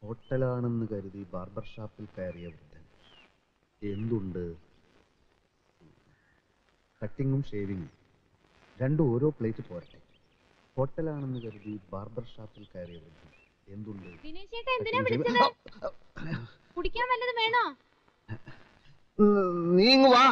ഹോട്ടലാണെന്ന് കരുതി ബാർബർ ഷാപ്പിൽ കയറിയ വൃദ്ധൻ എന്തുണ്ട് കട്ടിങ്ങും ഷേവിങ്ങും രണ്ടും ഓരോ പ്ലേറ്റ് പോരട്ടെ ഹോട്ടലാണെന്ന് കരുതി ബാർബർ ഷാപ്പിൽ കയറിയ വൃദ്ധൻ എന്തുണ്ട് ദിനേശ് ചേട്ടാ എന്തിനാ കട്ടിങ്ങും വിളിച്ചത് ഷേവിങ്ങും- കുടിക്കാൻ വല്ലതും വേണോ നീ ഇങ്ങ് വാ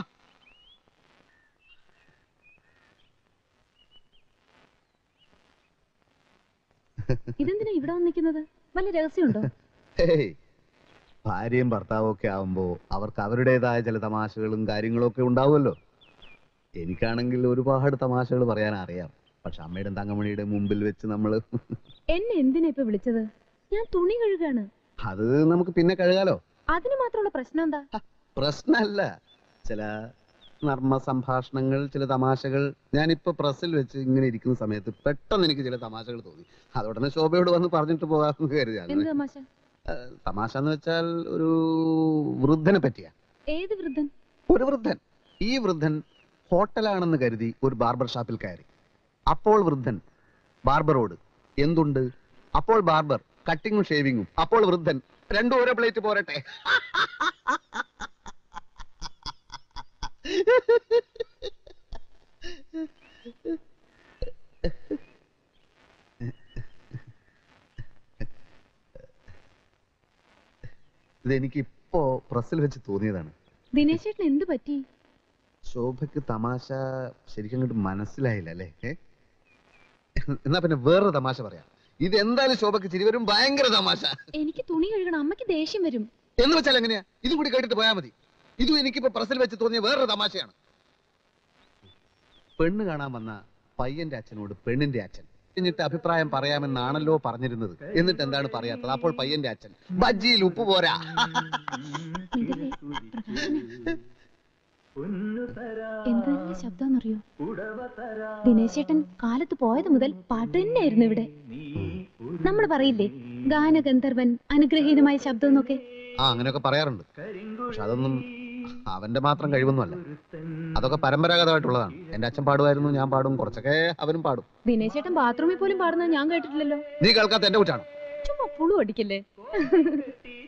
ഇതെന്തിനാ ഇവിടെ വന്ന് നിൽക്കുന്നത് വല്ല രഹസ്യമുണ്ടോ ഹേയ് ഭാര്യയും ഭർത്താവും ഒക്കെ ആവുമ്പോ അവർക്ക് അവരുടേതായ ചില തമാശകളും കാര്യങ്ങളും ഒക്കെ ഉണ്ടാവുമല്ലോ എനിക്കാണെങ്കിൽ ഒരുപാട് തമാശകൾ പറയാൻ അറിയാം പക്ഷെ അമ്മയുടെ തങ്കമണിയുടെ മുമ്പിൽ വെച്ച് നമ്മൾ എന്നെ എന്തിനാ ഇപ്പൊ വിളിച്ചത് ഞാൻ തുണി കഴുകാണ് അത് നമുക്ക് പിന്നെ കഴുകാലോ അതിന് മാത്രമുള്ള പ്രശ്നം എന്താ പ്രശ്നമല്ല ചില നർമ്മ സംഭാഷണങ്ങൾ ചില തമാശകൾ ഞാനിപ്പോ പ്രസ്സിൽ വെച്ച് ഇങ്ങനെ ഇരിക്കുന്ന സമയത്ത് പെട്ടെന്ന് എനിക്ക് ചില തമാശകൾ തോന്നി അതുടനെ ശോഭയോട് വന്ന് പറഞ്ഞിട്ട് പോകാമെന്ന് കരുതിയാണ് എന്ത് തമാശ തമാശ എന്ന് വെച്ചാൽ ഒരു വൃദ്ധനെ പറ്റിയാ ഏത് വൃദ്ധൻ ഒരു വൃദ്ധൻ ഈ വൃദ്ധൻ ഹോട്ടലാണെന്ന് കരുതി ഒരു ബാർബർ ഷാപ്പിൽ കയറി അപ്പോൾ വൃദ്ധൻ ബാർബറോട് എന്തുണ്ട് അപ്പോൾ ബാർബർ കട്ടിങ്ങും ഷേവിങ്ങും അപ്പോൾ വൃദ്ധൻ രണ്ടും ഓരോ പ്ലേറ്റ് പോരട്ടെ ഇതെനിക്ക് ഇപ്പോ പ്രസ്സിൽ വെച്ച് തോന്നിയതാണ് ദിനേശ് ചേട്ടൻ എന്ത് പറ്റി ശോഭയ്ക്ക് തമാശ ശരിക്കും അങ്ങോട്ട് മനസ്സിലായില്ല അല്ലേ ഏ? എന്നാ പിന്നെ വേറൊരു തമാശ പറയാം ഇത് എന്തായാലും ശോഭയ്ക്ക് ചിരി വരും ഭയങ്കര തമാശ എനിക്ക് തുണി കഴുകണം അമ്മയ്ക്ക് ദേഷ്യം വരും എന്ന് വെച്ചാൽ എങ്ങനെയാ ഇതും കൂടി കേട്ടിട്ട് പോയാൽ മതി ഇതും എനിക്കിപ്പോ പ്രസിൽ വെച്ച് തോന്നിയ വേറൊരു തമാശയാണ് പെണ്ണ് കാണാൻ വന്ന പയ്യന്റെ അച്ഛനോട് പെണ്ണിന്റെ അച്ഛൻ എന്നിട്ട് അഭിപ്രായം പറയാമെന്നാണല്ലോ പറഞ്ഞിരുന്നത് എന്നിട്ട് എന്താണ് പറയാത്തത് അപ്പോൾ പയ്യന്റെ അച്ഛൻ ബജ്ജിയിൽ ഉപ്പ് പോരാ മിണ്ടല്ലേ? എന്ത് തന്നെ ശബ്ദമെന്നറിയോ ദിനേശ് ചേട്ടൻ കാലത്ത് പോയത് മുതൽ പാട്ട് തന്നെയായിരുന്നു ഇവിടെ നമ്മൾ പറയില്ലേ ഗാനഗന്ധർവൻ അനുഗ്രഹീതമായ ശബ്ദം എന്നൊക്കെ ആ അങ്ങനെയൊക്കെ പറയാറുണ്ട് പക്ഷെ അതൊന്നും അവന്റെ മാത്രം കഴിവൊന്നുമല്ല അതൊക്കെ പരമ്പരാഗതമായിട്ടുള്ളതാണ് എന്റെ അച്ഛൻ പാടുമായിരുന്നു ഞാൻ പാടും കുറച്ചൊക്കെ അവനും പാടും ദിനേശ് ചേട്ടൻ ബാത്റൂമിൽ പോലും പാടുന്നത് ഞാൻ കേട്ടിട്ടില്ലല്ലോ നീ കേൾക്കാത്ത എന്റെ കുറ്റാണ് ചുമ്മാ പുളു അടിക്കല്ലേ